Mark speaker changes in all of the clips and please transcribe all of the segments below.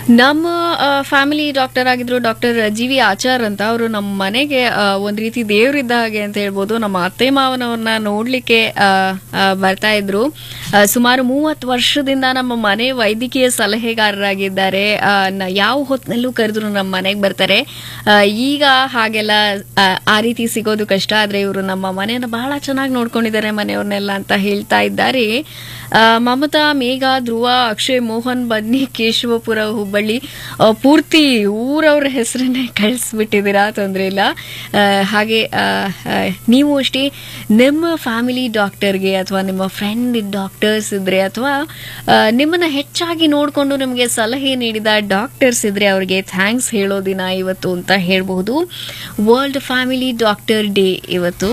Speaker 1: ನಮ್ಮ family doctor ಆಗಿದ್ರು doctor G V Achar ಅಂತ ಅವರು ನಮ್ಮ ಮನೆಗೆ ಆ, ಒಂದ್ ರೀತಿ ದೇವರಿದ್ದ ಹಾಗೆ ಅಂತ ಹೇಳ್ಬೋದು ನಮ್ಮ ಅತ್ತೆ ಮಾವನವ್ರನ್ನ ನೋಡ್ಲಿಕ್ಕೆ ಆ, ಆ, ಬರ್ತಾ ಇದ್ರು ಆ, ಸುಮಾರು ಮೂವತ್ತು ವರ್ಷದಿಂದ ನಮ್ಮ ಮನೆ ವೈದ್ಯಕೀಯ ಸಲಹೆಗಾರರಾಗಿದ್ದಾರೆ ಆ, ನ- ಯಾವ ಹೊತ್ತಿನಲ್ಲೂ ಕರೆದ್ರು ನಮ್ಮ ಮನೆಗೆ ಬರ್ತಾರೆ ಆ, ಈಗ ಹಾಗೆಲ್ಲ ಆ, ಆ ರೀತಿ ಸಿಗೋದು ಕಷ್ಟ ಆದ್ರೆ ಇವರು ನಮ್ಮ ಮನೆಯನ್ನ ಬಹಳ ಚೆನ್ನಾಗಿ ನೋಡ್ಕೊಂಡಿದ್ದಾರೆ ಮನೆಯವ್ರನ್ನೆಲ್ಲ ಅಂತ ಹೇಳ್ತಾ ಇದ್ದಾರೆ ಆ, ಮಮತಾ ಮೇಘ ಧ್ರುವ ಅಕ್ಷಯ್ ಮೋಹನ್ ಬನ್ನಿ ಕೇಶವಪುರ ಹುಬ್ಬಳ್ಳಿ ಆ, ಪೂರ್ತಿ ಊರವ್ರ ಹೆಸರನ್ನೇ ಕಳಿಸ್ಬಿಟ್ಟಿದ್ದೀರಾ ತೊಂದರೆ ಇಲ್ಲ ಆ, ಹಾಗೆ ಆ, ಆ, ನೀವು ಅಷ್ಟೇ ನಿಮ್ಮ ಫ್ಯಾಮಿಲಿ ಡಾಕ್ಟರ್ಗೆ ಅಥವಾ ನಿಮ್ಮ ಫ್ರೆಂಡ್ ಡಾಕ್ಟರ್ಸ್ ಇದ್ರೆ ಅಥವಾ ಆ, ನಿಮ್ಮನ್ನ ಹೆಚ್ಚಾಗಿ ನೋಡಿಕೊಂಡು ನಿಮಗೆ ಸಲಹೆ ನೀಡಿದ ಡಾಕ್ಟರ್ಸ್ ಇದ್ರೆ ಅವ್ರಿಗೆ ಥ್ಯಾಂಕ್ಸ್ ಹೇಳೋ ದಿನ ಇವತ್ತು ಅಂತ ಹೇಳ್ಬಹುದು ವರ್ಲ್ಡ್ ಫ್ಯಾಮಿಲಿ ಡಾಕ್ಟರ್ ಡೇ ಇವತ್ತು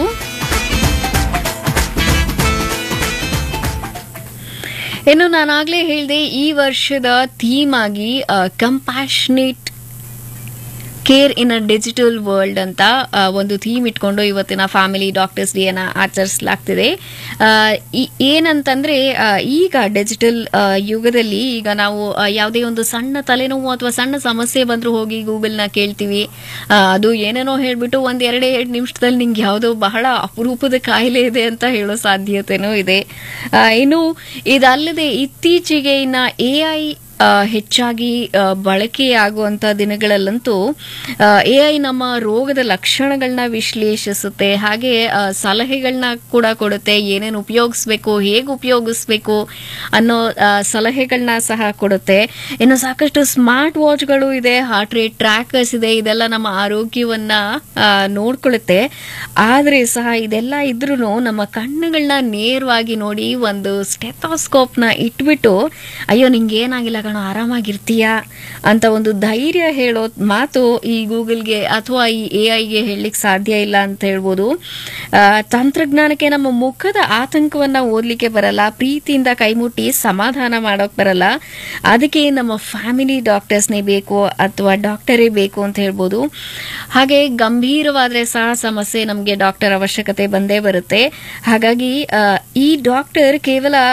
Speaker 1: ಇನ್ನು ನಾನಾಗ್ಲೇ ಹೇಳಿದೆ ಈ ವರ್ಷದ ಥೀಮ್ ಆಗಿ compassionate care in a digital world ಅಂತ ಆ, ಒಂದು ಥೀಮ್ ಇಟ್ಕೊಂಡು ಇವತ್ತಿನ ಫ್ಯಾಮಿಲಿ ಡಾಕ್ಟರ್ಸ್ ಡೇ ಅನ್ನ ಆಚರಿಸಲಾಗ್ತಿದೆ ಆ, ಈ- ಏನಂತಂದ್ರೆ ಆ, ಈಗ ಡಿಜಿಟಲ್ ಯುಗದಲ್ಲಿ ಈಗ ನಾವು ಆ, ಯಾವುದೇ ಒಂದು ಸಣ್ಣ ತಲೆನೋವು ಅಥವಾ ಸಣ್ಣ ಸಮಸ್ಯೆ ಬಂದರೂ ಹೋಗಿ ಗೂಗಲ್ನ ಕೇಳ್ತೀವಿ ಆ, ಅದು ಏನೇನೋ ಹೇಳ್ಬಿಟ್ಟು ಒಂದ್ ಎರಡೇ ಎರಡು ನಿಮಿಷದಲ್ಲಿ ನಿಂಗೆ ಯಾವುದೋ ಬಹಳ ಅಪರೂಪದ ಕಾಯಿಲೆ ಇದೆ ಅಂತ ಹೇಳೋ ಸಾಧ್ಯತೆನೂ ಇದೆ ಆ, ಇನ್ನು ಇದಲ್ಲದೆ ಇತ್ತೀಚೆಗೆ ಇನ್ನ ಎ ಐ ಆ, ಹೆಚ್ಚಾಗಿ ಆ, ಬಳಕೆಯಾಗುವಂತ ದಿನಗಳಲ್ಲಂತೂ ಎ ಐ ನಮ್ಮ ರೋಗದ ಲಕ್ಷಣಗಳನ್ನ ವಿಶ್ಲೇಷಿಸುತ್ತೆ ಹಾಗೆ ಆ, ಸಲಹೆಗಳನ್ನ ಕೂಡ ಕೊಡುತ್ತೆ ಏನೇನು ಉಪಯೋಗಿಸ್ಬೇಕು ಹೇಗೆ ಉಪಯೋಗಿಸ್ಬೇಕು ಅನ್ನೋ ಆ, ಸಲಹೆಗಳನ್ನ ಸಹ ಕೊಡುತ್ತೆ ಇನ್ನು ಸಾಕಷ್ಟು ಸ್ಮಾರ್ಟ್ ವಾಚ್ಗಳು ಇದೆ ಹಾರ್ಟ್ ರೇಟ್ ಟ್ರ್ಯಾಕರ್ಸ್ ಇದೆ ಇದೆಲ್ಲ ನಮ್ಮ ಆರೋಗ್ಯವನ್ನ ಆ, ನೋಡ್ಕೊಳ್ಳುತ್ತೆ ಆದ್ರೆ ಸಹ ಇದೆಲ್ಲ ಇದ್ರೂ ನಮ್ಮ ಕಣ್ಣುಗಳನ್ನ ನೇರವಾಗಿ ನೋಡಿ ಒಂದು ಸ್ಟೆಥೋಸ್ಕೋಪ್ನ ಇಟ್ಬಿಟ್ಟು ಅಯ್ಯೋ ನಿಂಗೆ ಏನಾಗಿಲ್ಲ ಕಣೋ ಆರಾಮಾಗಿರ್ತೀಯಾ ಅಂತ ಒಂದು ಧೈರ್ಯ ಹೇಳೋ ಮಾತು ಈ ಗೂಗಲ್ಗೆ ಅಥವಾ ಈ ಎ ಐಗೆ ಹೇಳಲಿಕ್ಕೆ ಸಾಧ್ಯ ಇಲ್ಲ ಅಂತ ಹೇಳ್ಬೋದು ಆ, ತಂತ್ರಜ್ಞಾನಕ್ಕೆ ನಮ್ಮ ಮುಖದ ಆತಂಕವನ್ನ ಓದ್ಲಿಕ್ಕೆ ಬರಲ್ಲ ಪ್ರೀತಿಯಿಂದ ಕೈಮುಟ್ಟಿ ಸಮಾಧಾನ ಮಾಡೋಕ್ ಬರಲ್ಲ ಅದಕ್ಕೆ ನಮ್ಮ ಫ್ಯಾಮಿಲಿ ಡಾಕ್ಟರ್ಸ್ನೇ ಬೇಕು ಅಥವಾ ಡಾಕ್ಟರೇ ಬೇಕು ಅಂತ ಹೇಳ್ಬೋದು ಹಾಗೆ ಗಂಭೀರವಾದ್ರೆ ಸಹ ಸಮಸ್ಯೆ ನಮಗೆ ಡಾಕ್ಟರ್ ಅವಶ್ಯಕತೆ ಬಂದೇ ಬರುತ್ತೆ ಹಾಗಾಗಿ ಆ, ಈ ಡಾಕ್ಟರ್ ಕೇವಲ